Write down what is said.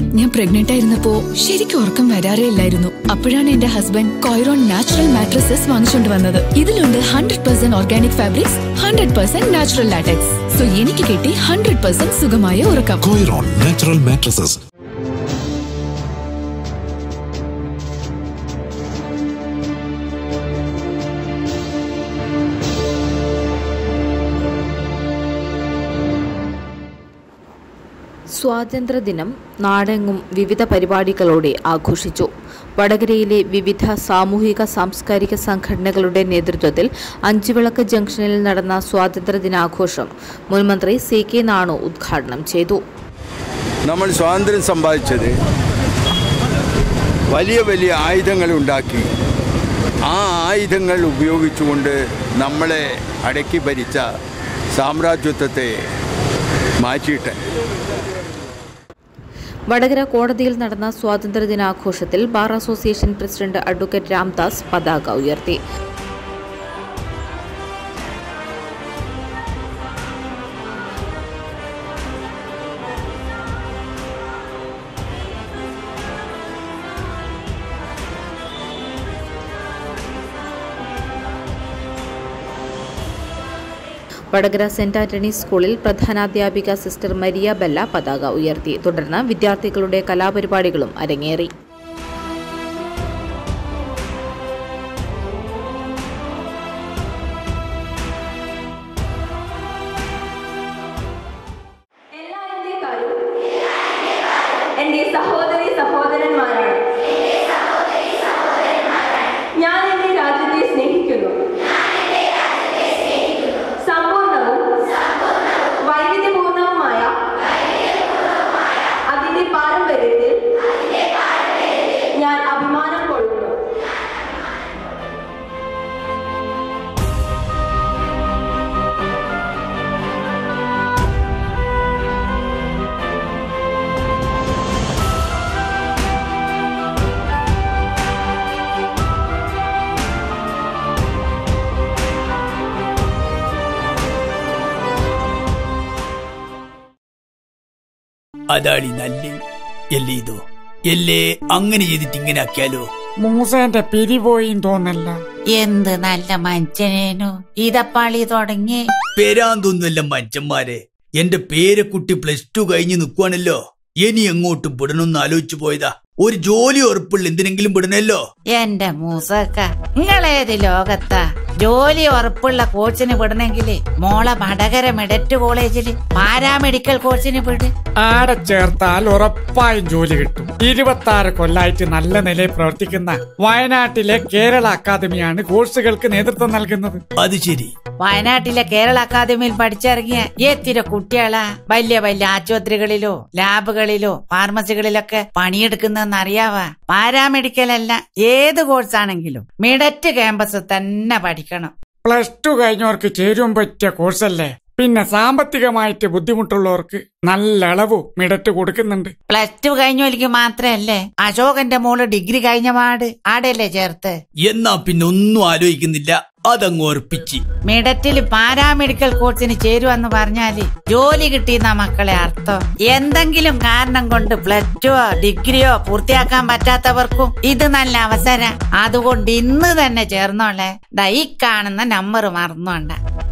ഞാൻ പ്രഗ്നന്റ് ആയിരുന്നപ്പോ ശരിക്കും ഉറക്കം വരാറേ ഇല്ലായിരുന്നു അപ്പോഴാണ് എന്റെ ഹസ്ബൻഡ് കോയറോൺ നാച്ചുറൽ മാട്രസസ് വാങ്ങിച്ചുകൊണ്ട് വന്നത് ഇതിലുണ്ട് hundred percent organic fabrics hundred percent natural latex so എനിക്ക് കിട്ടി ഹൺഡ്രഡ് പെർസെന്റ് സുഖമായ ഉറക്കം Coiron Natural Mattresses. സ്വാതന്ത്ര്യദിനം നാടെങ്ങും വിവിധ പരിപാടികളോടെ ആഘോഷിച്ചു വടകരയിലെ വിവിധ സാമൂഹിക സാംസ്കാരിക സംഘടനകളുടെ നേതൃത്വത്തിൽ അഞ്ചുവിളക്ക് ജംഗ്ഷനിൽ നടന്ന സ്വാതന്ത്ര്യദിനാഘോഷം മുൻമന്ത്രി സി കെ നാണു ഉദ്ഘാടനം ചെയ്തു നമ്മൾ സ്വാതന്ത്ര്യം സമ്പാദിച്ചത് വലിയ വലിയ ആയുധങ്ങൾ ഉണ്ടാക്കി ആ ആയുധങ്ങൾ ഉപയോഗിച്ചുകൊണ്ട് നമ്മളെ അടക്കി ഭരിച്ച സാമ്രാജ്യത്വത്തെ മാറ്റിയിട്ട് വടകര കോടതിയിൽ നടന്ന സ്വാതന്ത്ര്യദിനാഘോഷത്തിൽ bar association president advocate Ramdas പതാക ഉയർത്തി വടകര സെന്റ് ആന്റണീസ് സ്കൂളിൽ പ്രധാനാധ്യാപിക സിസ്റ്റർ മരിയ ബെല്ല പതാക ഉയർത്തി തുടർന്ന് വിദ്യാർത്ഥികളുടെ കലാപരിപാടികളും അരങ്ങേറി എല്ലാ ഇന്ത്യക്കാരും എന്റെ സഹോദരി സഹോദരന്മാരാണ് ഞാൻ എന്റെ രാജ്യത്തെ സ്നേഹിക്കുന്നു സമ്പൂർണവും വൈവിധ്യപൂർണവുമായ അതിന്റെ പാരമ്പര്യത്തിൽ ഞാൻ അഭിമാനം കൊള്ളുന്നു അതാടി നല്ല എല്ലേ ഇതോ എല്ലേ അങ്ങനെ ചെയ്തിട്ട് ഇങ്ങനെ ആക്കിയാലോ മൂസേന്റെ പിരിപോയും തോന്നല്ല എന്ത് നല്ല മനുഷ്യനേനു ഇതപ്പാളി തുടങ്ങി പേരാന്തൊന്നുമല്ല മനുഷ്യന്മാരെ എന്റെ പേരക്കുട്ടി പ്ലസ് ടു കഴിഞ്ഞ് നിൽക്കുവാണല്ലോ ഇനി എങ്ങോട്ട് വിടണമെന്ന് ആലോചിച്ചു പോയതാ ഒരു ജോലി ഉറപ്പുള്ള എന്തിനെങ്കിലും വിടണല്ലോ എന്റെ മൂസക്ക നിങ്ങളേത് ലോകത്താ ജോലി ഉറപ്പുള്ള കോച്ചിന് വിടണമെങ്കിൽ മോളെ വടകര മെഡറ്റ് കോളേജില് പാരാമെഡിക്കൽ കോച്ചിന് വിട് ആടെ ചേർത്താൽ ഉറപ്പായും ജോലി കിട്ടും ഇരുപത്തി ആറ് കൊല്ലായിട്ട് നല്ല നിലയിൽ പ്രവർത്തിക്കുന്ന വയനാട്ടിലെ കേരള അക്കാദമിയാണ് കോഴ്സുകൾക്ക് നേതൃത്വം നൽകുന്നത് അത് ശരി വയനാട്ടിലെ കേരള അക്കാദമിയിൽ പഠിച്ചിറങ്ങിയ എത്തിര കുട്ടികളാ വലിയ വലിയ ആശുപത്രികളിലോ ലാബുകളിലോ ഫാർമസികളിലൊക്കെ പണിയെടുക്കുന്നതെന്ന് അറിയാവാ പാരാമെഡിക്കൽ അല്ല ഏത് കോഴ്സാണെങ്കിലും മിഡറ്റ് ക്യാമ്പസ് തന്നെ പഠിക്കണം പ്ലസ് ടു കഴിഞ്ഞവർക്ക് ചേരുവാൻ പറ്റിയ കോഴ്സല്ലേ പിന്നെ സാമ്പത്തികമായിട്ട് ബുദ്ധിമുട്ടുള്ളവർക്ക് നല്ല അളവ് മിടറ്റ് കൊടുക്കുന്നുണ്ട് പ്ലസ് ടു കഴിഞ്ഞവർക്ക് മാത്രല്ലേ അശോകന്റെ മോള് ഡിഗ്രി കഴിഞ്ഞ പാട് ആടെയല്ലേ ചേർത്ത് എന്നാ പിന്നെ ഒന്നും ആലോചിക്കുന്നില്ല അതങ്ങ് ഉറപ്പിച്ച് മിഡറ്റില് പാരാമെഡിക്കൽ കോഴ്സിന് ചേരുവെന്ന് പറഞ്ഞാല് ജോലി കിട്ടിയെന്ന മക്കളെ അർത്ഥം എന്തെങ്കിലും കാരണം കൊണ്ട് പ്ലസ് ടുവോ ഡിഗ്രിയോ പൂർത്തിയാക്കാൻ പറ്റാത്തവർക്കും ഇത് നല്ല അവസരം അതുകൊണ്ട് ഇന്ന് തന്നെ ചേർന്നോളെ ദാ ഈ കാണുന്ന നമ്പർ മറന്നോണ്ട